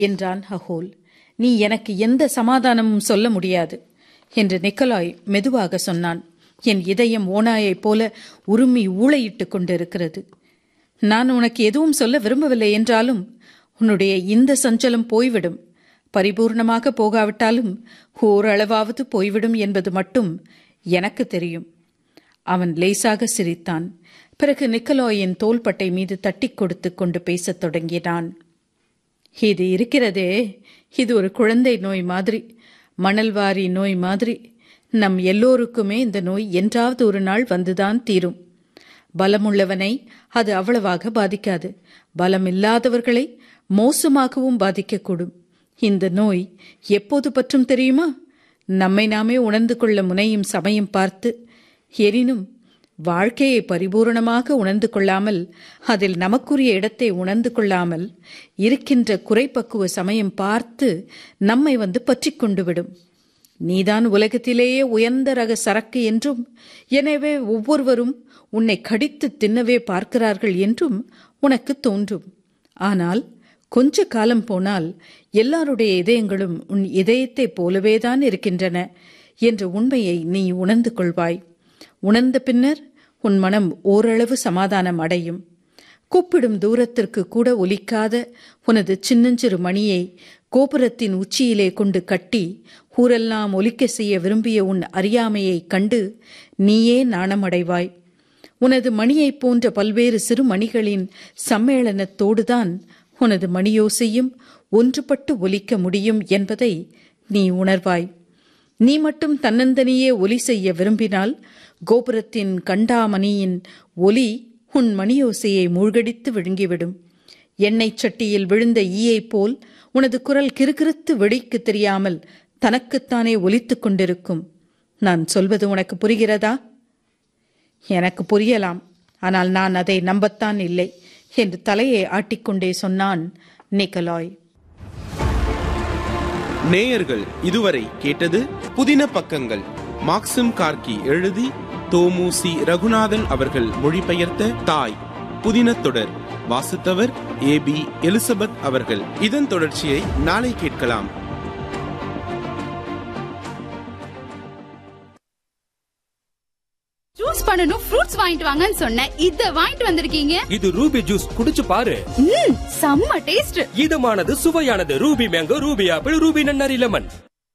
என்றான் ஹகோல் நீ எனக்கு எந்த சமாதானமும் சொல்ல முடியாது என்று நிக்கலாய் மெதுவாக சொன்னான் என் இதயம் ஓனாயைப் போல உருமி ஊளையிட்டுக் கொண்டிருக்கிறது நான் உனக்கு எதுவும் சொல்ல விரும்பவில்லை என்றாலும் உன்னுடைய இந்த சஞ்சலம் போய்விடும் பரிபூர்ணமாக போகாவிட்டாலும் ஓரளவாவது போய்விடும் என்பது மட்டும் எனக்கு தெரியும் அவன் லேசாக சிரித்தான் பிறகு நிக்கலாயின் தோள்பட்டை மீது தட்டிக் கொடுத்து கொண்டு பேசத் தொடங்கினான் இது இருக்கிறதே இது ஒரு குழந்தை நோய் மாதிரி மணல்வாரி நோய் மாதிரி நம் எல்லோருக்குமே இந்த நோய் என்றாவது ஒரு நாள் வந்துதான் தீரும் பலமுள்ளவனை அது அவ்வளவாக பாதிக்காது பலம் இல்லாதவர்களை மோசமாகவும் பாதிக்கக்கூடும் இந்த நோய் எப்போது பற்றும் தெரியுமா நம்மை நாமே உணர்ந்து கொள்ள முனையும் சமயம் பார்த்து எனினும் வாழ்க்கையை பரிபூரணமாக உணர்ந்து கொள்ளாமல் அதில் நமக்குரிய இடத்தை உணர்ந்து கொள்ளாமல் இருக்கின்ற குறைப்பக்குவ சமயம் பார்த்து நம்மை வந்து பற்றி கொண்டு விடும் நீதான் உலகத்திலேயே உயர்ந்த ரக சரக்கு என்றும் எனவே ஒவ்வொருவரும் உன்னை கடித்து தின்னவே பார்க்கிறார்கள் என்றும் உனக்கு தோன்றும் ஆனால் கொஞ்ச காலம் போனால் எல்லாருடைய இதயங்களும் உன் இதயத்தைப் போலவேதான் இருக்கின்றன என்ற உண்மையை நீ உணர்ந்து கொள்வாய் உணர்ந்த பின்னர் உன் மனம் ஓரளவு சமாதானம் அடையும் கூப்பிடும் தூரத்திற்கு கூட ஒலிக்காத உனது சின்னஞ்சிறு மணியை கோபுரத்தின் உச்சியிலே கொண்டு கட்டி ஊரெல்லாம் ஒலிக்க செய்ய விரும்பிய உன் அறியாமையைக் கண்டு நீயே நாணமடைவாய் உனது மணியைப் போன்ற பல்வேறு சிறு மணிகளின் சம்மேளனத்தோடுதான் உனது மணியோசையும் ஒன்றுபட்டு ஒலிக்க முடியும் என்பதை நீ உணர்வாய் நீ மட்டும் தன்னந்தனியே ஒலி செய்ய விரும்பினால் கோபுரத்தின் கண்டாமணியின் ஒலி உன் மணியோசையை மூழ்கடித்து விழுங்கிவிடும் எண்ணெய் சட்டியில் விழுந்த ஈயைப் போல் உனது குரல் கிறுகிறுத்து வெடிக்கு தெரியாமல் தனக்குத்தானே ஒலித்துக் கொண்டிருக்கும் நான் சொல்வது உனக்கு புரிகிறதா எனக்கு புரியலாம் ஆனால் நான் அதை நம்பத்தான் இல்லை என்று தலையை ஆட்டிக்கொண்டே சொன்னான் நிக்கலாய் நேயர்கள் இதுவரை கேட்டது புதின பக்கங்கள் மாக்சிம் கார்கி எழுதி தோமு சி ரகுநாதன் அவர்கள் மொழிபெயர்த்த தாய் புதின தொடர் வாசித்தவர் ஏ பி எலிசபெத் அவர்கள் இதன் தொடர்ச்சியை நாளை கேட்கலாம் ஜூஸ் பண்ணனும் ஃப்ரூட்ஸ் வாங்கிட்டு வாங்கன்னு சொன்னேன் இத வாங்கிட்டு வந்திருக்கீங்க இது ரூபி ஜூஸ் குடிச்சு பாரு ம் செம்ம டேஸ்ட் இதமானது சுவையானது Ruby mango Ruby apple Ruby நன்னாரி லெமன்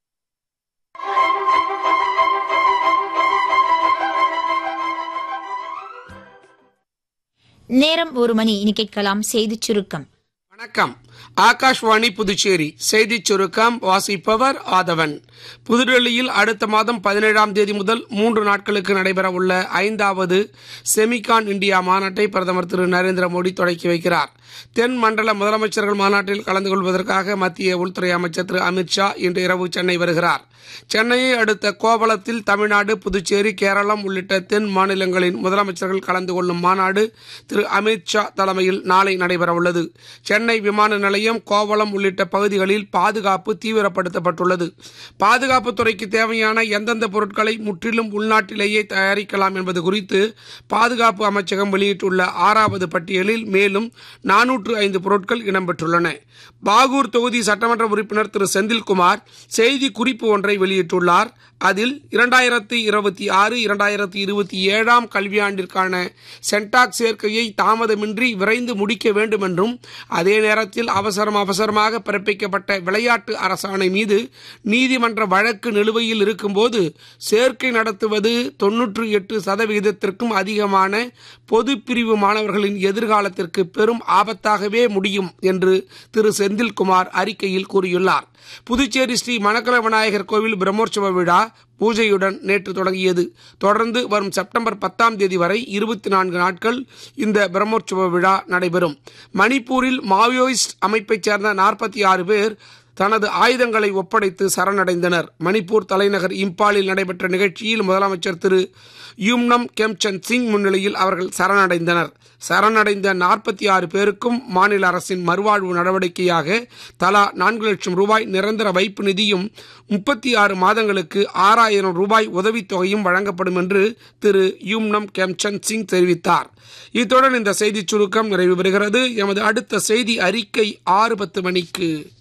நேரம் ஒரு மணி இனி கேட்கலாம் செய்திச் சுருக்கம் வணக்கம் ஆகாஷ்வாணி புதுச்சேரி செய்திச் சுருக்கம் வாசிப்பவர் ஆதவன் புதுடெல்லியில் அடுத்த மாதம் பதினேழாம் தேதி முதல் மூன்று நாட்களுக்கு நடைபெற உள்ள ஐந்தாவது செமிகான் இந்தியா மாநாட்டை பிரதமர் திரு நரேந்திர மோடி தொடக்கி வைக்கிறார் தென் மண்டல முதலமைச்சர்கள் மாநாட்டில் கலந்து கொள்வதற்காக மத்திய உள்துறை அமைச்சர் திரு அமித்ஷா இன்று இரவு சென்னை வருகிறார் சென்னையை அடுத்த கோவளத்தில் தமிழ்நாடு புதுச்சேரி கேரளம் உள்ளிட்ட தென் மாநிலங்களின் முதலமைச்சர்கள் கலந்து கொள்ளும் மாநாடு திரு அமித்ஷா தலைமையில் நாளை நடைபெறவுள்ளது சென்னை விமான நிலையம் கோவளம் உள்ளிட்ட பகுதிகளில் பாதுகாப்பு தீவிரப்படுத்தப்பட்டுள்ளது பாதுகாப்புத்துறைக்கு தேவையான எந்தெந்த பொருட்களை முற்றிலும் உள்நாட்டிலேயே தயாரிக்கலாம் என்பது குறித்து பாதுகாப்பு அமைச்சகம் வெளியிட்டுள்ள ஆறாவது பட்டியலில் மேலும் நானூற்று ஐந்து பொருட்கள் இடம்பெற்றுள்ளன பாகூர் தொகுதி சட்டமன்ற உறுப்பினர் திரு செந்தில்குமார் செய்தி குறிப்பு ஒன்றை வெளியிட்டுள்ளார் அதில் இரண்டாயிரத்தி இருபத்தி ஆறு இரண்டாயிரத்தி இருபத்தி ஏழாம் கல்வியாண்டிற்கான சென்டாக் சேர்க்கையை தாமதமின்றி விரைந்து முடிக்க வேண்டும் என்றும் அதே நேரத்தில் அவசரம் அவசரமாக பிறப்பிக்கப்பட்ட விளையாட்டு அரசாணை மீது நீதிமன்ற வழக்கு நிலுவையில் இருக்கும்போது சேர்க்கை நடத்துவது தொன்னூற்று எட்டு சதவிகிதத்திற்கும் அதிகமான பொது பிரிவு மாணவர்களின் எதிர்காலத்திற்கு பெரும் ஆபத்தாகவே முடியும் என்று திரு செந்தில்குமார் அறிக்கையில் கூறியுள்ளார் புதுச்சேரி ஸ்ரீ மணக்கல விநாயகர் கோவில் பிரம்மோற்சவ விழா பூஜையுடன் நேற்று தொடங்கியது தொடர்ந்து வரும் செப்டம்பர் பத்தாம் தேதி வரை இருபத்தி நான்கு நாட்கள் இந்த பிரம்மோற்சவ விழா நடைபெறும் மணிப்பூரில் மாவோயிஸ்ட் அமைப்பைச் சேர்ந்த நாற்பத்தி ஆறு பேர் தனது ஆயுதங்களை ஒப்படைத்து சரணடைந்தனர் மணிப்பூர் தலைநகர் இம்பாலில் நடைபெற்ற நிகழ்ச்சியில் முதலமைச்சர் திரு யூம்னம் கெம்சந்த் சிங் முன்னிலையில் அவர்கள் சரணடைந்தனர் சரணடைந்த நாற்பத்தி ஆறு பேருக்கும் மாநில அரசின் மறுவாழ்வு நடவடிக்கையாக தலா நான்கு லட்சம் ரூபாய் நிரந்தர வைப்பு நிதியும் முப்பத்தி ஆறு மாதங்களுக்கு ஆறாயிரம் ரூபாய் உதவித்தொகையும் வழங்கப்படும் என்று திரு யூம்னம் கெம்சந்த் சிங் தெரிவித்தார் இத்துடன் இந்த செய்திச் சுருக்கம் நிறைவு பெறுகிறது எமது அடுத்த செய்தி அறிக்கை ஆறு பத்து மணிக்கு